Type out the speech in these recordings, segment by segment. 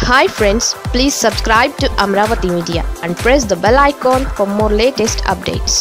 hi friends please subscribe to Amaravati media and press the bell icon for more latest updates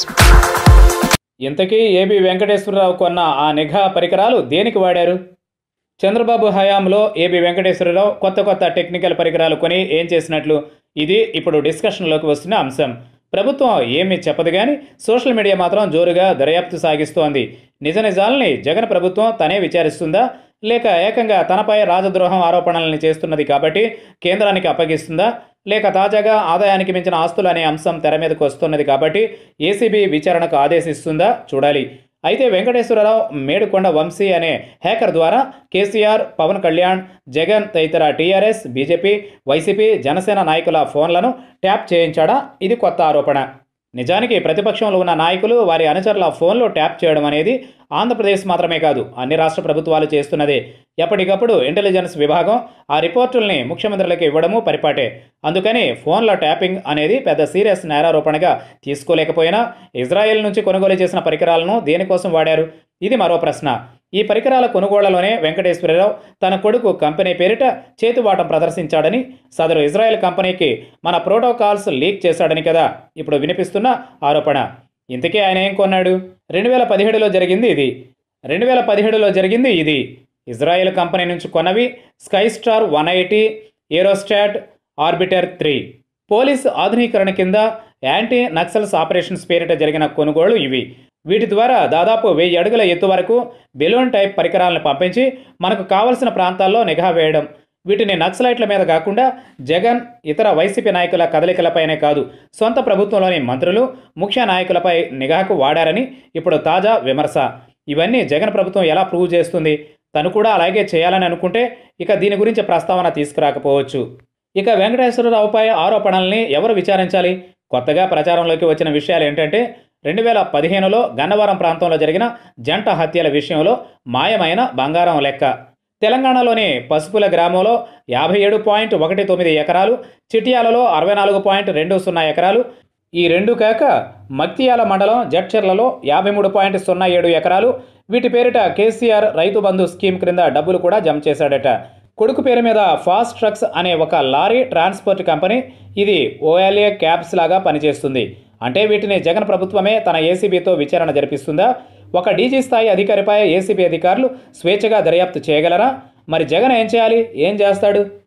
ఇంతకీ AB Venkateswararao కొన్న ఆ నిఘా పరికరాలు దేనికి వాడారు చంద్రబాబు హయాంలో ఏబి వెంకటేశ్వరరావు కొత్త కొత్త టెక్నికల్ పరికరాలు కొని ఏం చేసినట్లు ఇది ఇప్పుడు డిస్కషన్లోకి వస్తున్న అంశం ప్రభుత్వం ఏమీ చెప్పదు కానీ సోషల్ మీడియా మాత్రం జోరుగా దర్యాప్తు సాగిస్తోంది నిజ నిజాలని జగన్ ప్రభుత్వం తనే విచారిస్తుందా లేక ఏకంగా తనపై రాజద్రోహం ఆరోపణల్ని చేస్తున్నది కాబట్టి కేంద్రానికి అప్పగిస్తుందా లేక తాజాగా ఆదాయానికి మించిన ఆస్తులు అనే అంశం తెర మీదకు వస్తున్నది కాబట్టి ఏసీబీ విచారణకు ఆదేశిస్తుందా చూడాలి అయితే వెంకటేశ్వరరావు మేడుకొండ వంశీ అనే హ్యాకర్ ద్వారా కేసీఆర్ పవన్ కళ్యాణ్ జగన్ తదితర టీఆర్ఎస్ బీజేపీ వైసీపీ జనసేన నాయకుల ఫోన్లను ట్యాప్ చేయించాడా ఇది కొత్త ఆరోపణ నిజానికి ప్రతిపక్షంలో ఉన్న నాయకులు వారి అనుచరుల ఫోన్లో ట్యాప్ చేయడం అనేది ఆంధ్రప్రదేశ్ మాత్రమే కాదు అన్ని రాష్ట్ర ప్రభుత్వాలు చేస్తున్నదే ఎప్పటికప్పుడు ఇంటెలిజెన్స్ విభాగం ఆ రిపోర్టుల్ని ముఖ్యమంత్రులకు ఇవ్వడము పరిపాటే అందుకని ఫోన్ల ట్యాపింగ్ అనేది పెద్ద సీరియస్ నేరారోపణగా తీసుకోలేకపోయినా ఇజ్రాయెల్ నుంచి కొనుగోలు చేసిన పరికరాలను దేనికోసం వాడారు ఇది మరో ప్రశ్న ఈ పరికరాల కొనుగోళ్లలోనే వెంకటేశ్వరరావు తన కొడుకు కంపెనీ పేరిట చేతువాటం ప్రదర్శించాడని సదరు ఇజ్రాయెల్ కంపెనీకి మన ప్రోటోకాల్స్ లీక్ చేశాడని కదా ఇప్పుడు వినిపిస్తున్న ఆరోపణ ఇంతకీ ఆయన ఏం కొన్నాడు రెండు వేల పదిహేడులో జరిగింది ఇది రెండు వేల పదిహేడులో జరిగింది ఇది ఇజ్రాయెల్ కంపెనీ నుంచి కొన్నవి sky star one eighty aerostat orbiter three police ఆధునీకరణ కింద యాంటీ నక్సల్స్ ఆపరేషన్స్ పేరిట జరిగిన కొనుగోళ్లు ఇవి వీటి ద్వారా దాదాపు వెయ్యి అడుగుల ఎత్తు వరకు బెలూన్ టైప్ పరికరాలను పంపించి మనకు కావలసిన ప్రాంతాల్లో నిఘా వేయడం వీటిని నక్సలైట్ల మీద కాకుండా జగన్ ఇతర వైసీపీ నాయకుల కదలికలపైనే కాదు సొంత ప్రభుత్వంలోని మంత్రులు ముఖ్య నాయకులపై నిఘాకు వాడారని ఇప్పుడు తాజా విమర్శ ఇవన్నీ జగన్ ప్రభుత్వం ఎలా ప్రూవ్ చేస్తుంది తను కూడా అలాగే చేయాలని అనుకుంటే ఇక దీని గురించి ప్రస్తావన తీసుకురాకపోవచ్చు ఇక వెంకటేశ్వరరావుపై ఆరోపణల్ని ఎవరు విచారించాలి కొత్తగా ప్రచారంలోకి వచ్చిన విషయాలు ఏంటంటే రెండు వేల పదిహేనులో గన్నవరం ప్రాంతంలో జరిగిన జంట హత్యల విషయంలో మాయమైన బంగారం లెక్క తెలంగాణలోని పసుపుల గ్రామంలో యాభై ఏడు పాయింట్ ఒకటి తొమ్మిది ఎకరాలు చిటియాలలో అరవై నాలుగు పాయింట్ రెండు సున్నా ఎకరాలు ఈ రెండు కాక మక్తియాల మండలం జడ్చర్లలో యాభై మూడు పాయింట్ సున్నా ఏడు ఎకరాలు వీటి పేరిట కేసీఆర్ రైతు బంధు స్కీమ్ క్రింద డబ్బులు కూడా జమ చేశాడట కొడుకు పేరు మీద ఫాస్ట్ ట్రక్స్ అనే ఒక లారీ ట్రాన్స్పోర్ట్ కంపెనీ ఇది ఓఎల్ఏ క్యాబ్స్ లాగా పనిచేస్తుంది అంటే వీటిని జగన్ ప్రభుత్వమే తన ఏసీబీతో విచారణ జరిపిస్తుందా ఒక డీజీ స్థాయి అధికారిపై ఏసీబీ అధికారులు స్వేచ్ఛగా దర్యాప్తు చేయగలరా మరి జగన్ ఏం చేయాలి ఏం చేస్తాడు